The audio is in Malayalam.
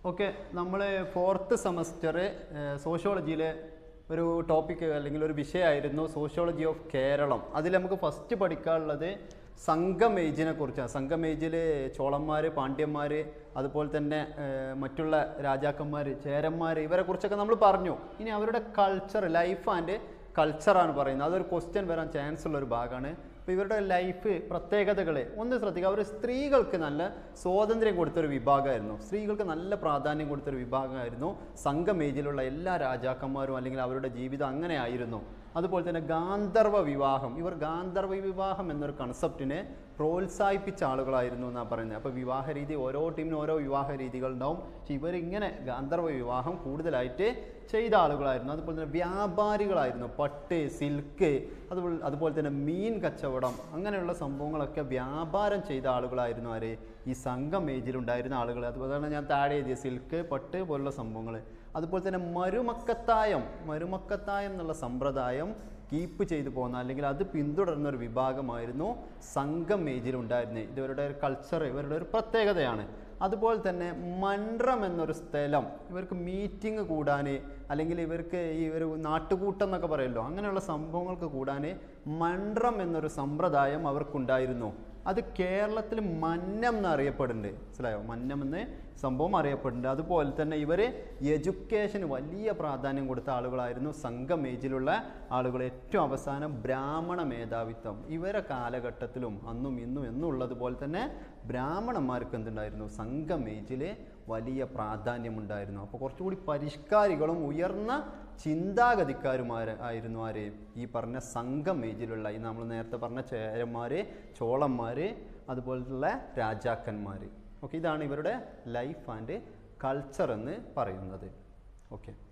ഓക്കെ നമ്മൾ ഫോർത്ത് സെമസ്റ്റർ സോഷ്യോളജിയിലെ ഒരു ടോപ്പിക് അല്ലെങ്കിൽ ഒരു വിഷയമായിരുന്നു സോഷ്യോളജി ഓഫ് കേരളം അതിൽ നമുക്ക് ഫസ്റ്റ് പഠിക്കാനുള്ളത് സംഘം ഏജിനെ കുറിച്ചാണ് സംഘം ഏജിൽ ചോളന്മാർ പാണ്ഡ്യന്മാർ അതുപോലെ തന്നെ ഏഹ്, മറ്റുള്ള രാജാക്കന്മാർ ചേരന്മാർ ഇവരെ കുറിച്ചൊക്കെ നമ്മൾ പറഞ്ഞു ഇനി അവരുടെ കൾച്ചർ ലൈഫ് ആൻഡ് കൾച്ചറാണ് പറയുന്നത് അതൊരു ക്വസ്റ്റ്യൻ വരാൻ ചാൻസ് ഉള്ള ഒരു ഭാഗമാണ് അപ്പോൾ ഇവരുടെ ലൈഫ് പ്രത്യേകതകൾ ഒന്ന് ശ്രദ്ധിക്കുക അവർ സ്ത്രീകൾക്ക് നല്ല സ്വാതന്ത്ര്യം കൊടുത്തൊരു വിഭാഗമായിരുന്നു സ്ത്രീകൾക്ക് നല്ല പ്രാധാന്യം കൊടുത്തൊരു വിഭാഗമായിരുന്നു സംഘം ഏജിലുള്ള എല്ലാ രാജാക്കന്മാരും അല്ലെങ്കിൽ അവരുടെ ജീവിതം അങ്ങനെ ആയിരുന്നു അതുപോലെ തന്നെ ഗാന്ധർവ വിവാഹം ഇവർ ഗാന്ധർവ വിവാഹം എന്നൊരു കൺസെപ്റ്റിനെ പ്രോത്സാഹിപ്പിച്ച ആളുകളായിരുന്നു എന്നാണ് പറയുന്നത് അപ്പോൾ വിവാഹ രീതി ഓരോ ടീമിനും ഓരോ വിവാഹ രീതികൾ ഉണ്ടാവും പക്ഷെ ഇവരിങ്ങനെ ഗാന്ധർവ വിവാഹം കൂടുതലായിട്ട് ചെയ്ത ആളുകളായിരുന്നു അതുപോലെ തന്നെ വ്യാപാരികളായിരുന്നു പട്ട് സിൽക്ക് അതുപോലെ അതുപോലെ തന്നെ മീൻ കച്ചവടം അങ്ങനെയുള്ള സംഭവങ്ങളൊക്കെ വ്യാപാരം ചെയ്ത ആളുകളായിരുന്നു ആര് ഈ സംഘം ഏജിലുണ്ടായിരുന്ന ആളുകൾ അതുപോലെ ഞാൻ താഴെ എഴുതിയ സിൽക്ക് പട്ട് പോലുള്ള സംഭവങ്ങൾ അതുപോലെ തന്നെ മരുമക്കത്തായം മരുമക്കത്തായം എന്നുള്ള സമ്പ്രദായം കീപ്പ് ചെയ്തു പോകുന്ന അല്ലെങ്കിൽ അത് പിന്തുടരുന്ന ഒരു വിഭാഗമായിരുന്നു സംഘം ഏജിലുണ്ടായിരുന്നത് ഇത് ഇവരുടെ ഒരു കൾച്ചർ ഇവരുടെ ഒരു പ്രത്യേകതയാണ് അതുപോലെ തന്നെ മൺട്രം എന്നൊരു സ്ഥലം ഇവർക്ക് മീറ്റിംഗ് കൂടാൻ അല്ലെങ്കിൽ ഇവർക്ക് ഈ ഒരു നാട്ടുകൂട്ടം എന്നൊക്കെ പറയുമല്ലോ അങ്ങനെയുള്ള സംഭവങ്ങൾക്ക് കൂടാൻ മൺട്രം എന്നൊരു സമ്പ്രദായം അവർക്കുണ്ടായിരുന്നു അത് കേരളത്തിൽ മന്നം എന്ന് അറിയപ്പെടുന്നുണ്ട് മനസ്സിലായോ മന്നം എന്ന് സംഭവം അറിയപ്പെടുന്നുണ്ട് അതുപോലെ തന്നെ ഇവർ എഡ്യൂക്കേഷന് വലിയ പ്രാധാന്യം കൊടുത്ത ആളുകളായിരുന്നു സംഘം ഏജിലുള്ള ആളുകൾ ഏറ്റവും അവസാനം ബ്രാഹ്മണ മേധാവിത്വം ഇവരെ കാലഘട്ടത്തിലും അന്നും ഇന്നും എന്നും ഉള്ളതുപോലെ തന്നെ ബ്രാഹ്മണന്മാർക്ക് എന്തുണ്ടായിരുന്നു സംഘം ഏജിൽ വലിയ പ്രാധാന്യമുണ്ടായിരുന്നു അപ്പോൾ കുറച്ചുകൂടി പരിഷ്കാരികളും ഉയർന്ന ചിന്താഗതിക്കാരുമാർ ആയിരുന്നു ആര് ഈ പറഞ്ഞ സംഘം ഏജിലുള്ള ഈ നമ്മൾ നേരത്തെ പറഞ്ഞ ചേരന്മാർ ചോളന്മാർ അതുപോലുള്ള രാജാക്കന്മാർ ഓക്കെ ഇതാണ് ഇവരുടെ ലൈഫ് ആൻഡ് കൾച്ചർ എന്ന് പറയുന്നത് ഓക്കെ